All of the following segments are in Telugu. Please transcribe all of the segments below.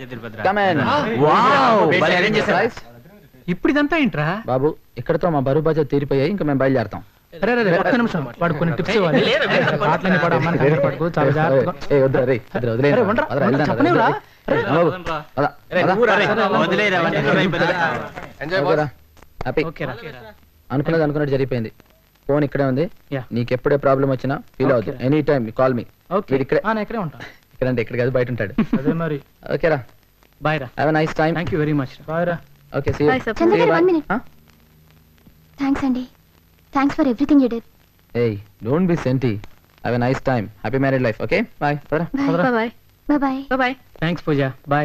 Come in. Wow, భలే arrange చేశారు. ఇప్పుడు ఇదంతా ఏంట్రా బాబు ఇక్కడతో మా బరువు బాధ్యత తీరిపోయాయి ఇంకా మేము బయలుదేరతాం రే రే రే, ఒక్క నిమిషం వాడు కొన్ని టిప్స్ ఇవ్వాలి మాటలని కూడా అమ్మని కంగారు పట్టుకో చాలా జాగ్రత్తగా ఏ వద్దురా రే వద్దురా వదిలేయ్ అరే, ఉండరా, పదరా, ఉండరా, వెళ్దాం, చెప్పనివ్వరా? రే, బాబు, పద, పద. ఓకేరా? హ్యాపీ ఓకేరా అనుకున్నది అనుకున్నట్టు జరిగిపోయింది ఫోన్ ఇక్కడే ఉంది Yeah. నీకు ఎప్పుడే ప్రాబ్లం వచ్చినా ఫీల్ అవుతుంది Okay. Any time call me okay వీడు ఇక్కడే ఆ, నేను ఇక్కడే ఉంటా ఇక్కడ అంటే ఇక్కడ కాదు బయట ఉంటాడు అదే మరి ఓకేరా బాయ్ రా have nice time thank you very much bye రా okay see Bye, sir. Chandra garu, one minute. Thanks అండి thanks for everything you did hey don't be senti have nice time happy married life okay bye పదరా bye bye bye bye thanks Pooja bye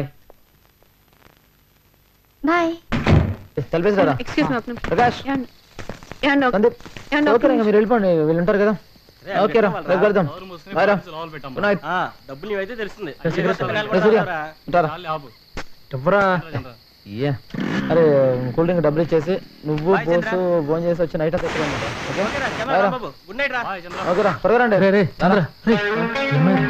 bye తలపేసి రారా ఎక్స్క్యూజ్ మీ ఒక నిమిషం ప్రకాష్ ఏమండి? ఏమండి ఒక- సందీప్ ఏమండి ఒక ఓకేరా ఇంకా మీరు వెళ్ళిపోండి వీళ్ళు ఉంటారు కదా ఓకేరా రేపు కలుద్దాం బాయ్ రా గుడ్ నైట్ డబ్బులు ఇవైతే తెలుస్తుంది సూర్య ఉంటారా ఎవరా ఇయ్యా అరే కూల్ డ్రింక్ డబ్బులు ఇచ్చేసి నువ్వు పోసు భోజనం చేసి వచ్చి నైట్ అంతా ఎక్కడ బాయ్ రా గుడ్ నైట్ రా ఓకేరా త్వరగా రండి రే రే చంద్ర రే ఏమైంది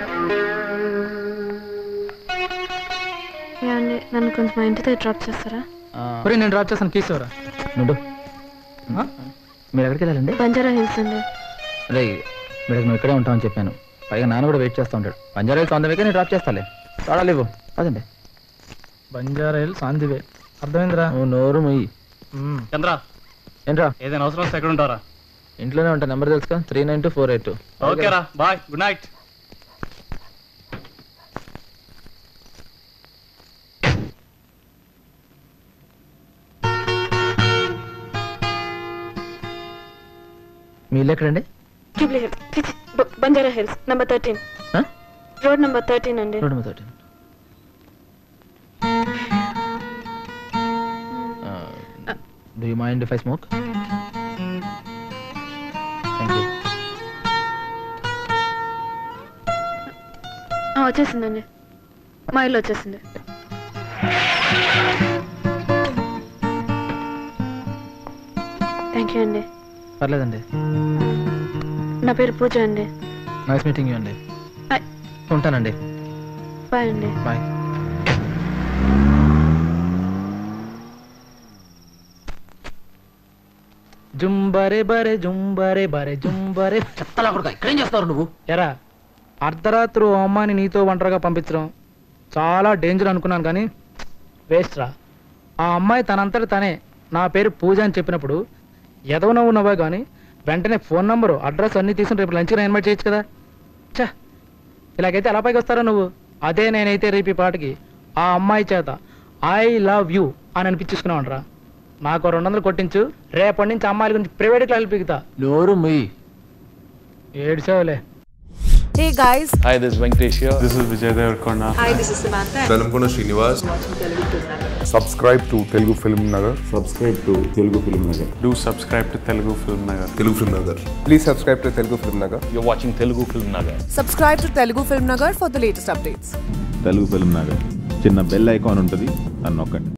ఏమండి నన్ను కొంచెం మా ఇంటి దగ్గర డ్రాప్ చేస్తారా ఆ, ఒరే నేను డ్రాప్ చేస్తాను కీసవరా నుండు మీరు ఎక్కడికి వెళ్ళాలండి బంజారా హిల్స్ అండి అరే మీరు నువ్వు ఇక్కడే ఉంటామని చెప్పాను పైగా నాన్న కూడా వెయిట్ చేస్తూ ఉంటాడు బంజారా హిల్స్ వంద నేను డ్రాప్ చేస్తాలే చూడాలి ఇవ్వు అదండి బంజారా హిల్స్ ఆందివే అర్థమైందిరా నువ్వు నోరు మొయ్యి మ్మ్. చంద్ర ఏంట్రా ఏదైనా అవసరం వస్తే ఎక్కడ ఉంటారా ఇంట్లోనే ఉంటా నెంబర్ తెలుసుగా three nine two four eight two okay రా బాయ్ గుడ్ నైట్ మీ ఇల్లు ఎక్కడండి జూబ్లీ హిల్స్ చిచి, బ- బంజారా హిల్స్ నెంబర్ థర్టీన్ ఆ? రోడ్ నెంబర్ థర్టీన్ అండి road number thirteen do you mind if I smoke thank you ఆ, వచ్చేసిందండి మా ఇల్లు వచ్చేసింది థ్యాంక్ యూ అండి పర్లేదండి నా పేరు పూజ అండి నైస్ మీటింగ్ యూ అండి Bye. ఉంటానండి బాయ్ అండి బాయ్ జుంబరే బరే జుంబరే బరే జుంబరే చెత్తలా కొడుకు ఇక్కడేం చేస్తారు నువ్వు ఎరా అర్ధరాత్రి ఓ అమ్మాయిని నీతో ఒంటరిగా పంపించడం చాలా డేంజర్ అనుకున్నాను కానీ వేస్ట్ రా ఆ అమ్మాయి తనంతట తనే నా పేరు పూజ అని చెప్పినప్పుడు ఎదవ నవ్వు నవ్వా కానీ వెంటనే ఫోన్ నంబరు అడ్రస్ అన్నీ తీసుకుని రేపు లంచ్కి ఇన్వైట్ చేయొచ్చు కదా చా ఇలాగైతే ఎలా పైకి వస్తారా నువ్వు అదే నేనైతే రేపు ఈ పాటకి ఆ అమ్మాయి చేత ఐ లవ్ యూ అని అనిపించుకున్నావు నాకు రెండు వందలు కొట్టించు రేపటి నుంచి అమ్మాయిల గురించి ప్రైవేట్ క్లాసులు పీకుతా నోరు మొయ్యి ఏడ్చావులే Hey guys, Hi, this is Venkatesh here. This is Vijay Devarkonda. hi, this is Samantha. Velankonda Srinivas Subscribe to Telugu Film Nagar. Subscribe to Telugu film Nagar Do subscribe to Telugu Film Nagar. Telugu film Nagar Please subscribe to Telugu Film Nagar. You're watching Telugu Film Nagar. Subscribe to Telugu Film Nagar for the latest updates. Telugu film Nagar చిన్న బెల్ ఐకాన్ ఉంటుంది అని నొక్కండి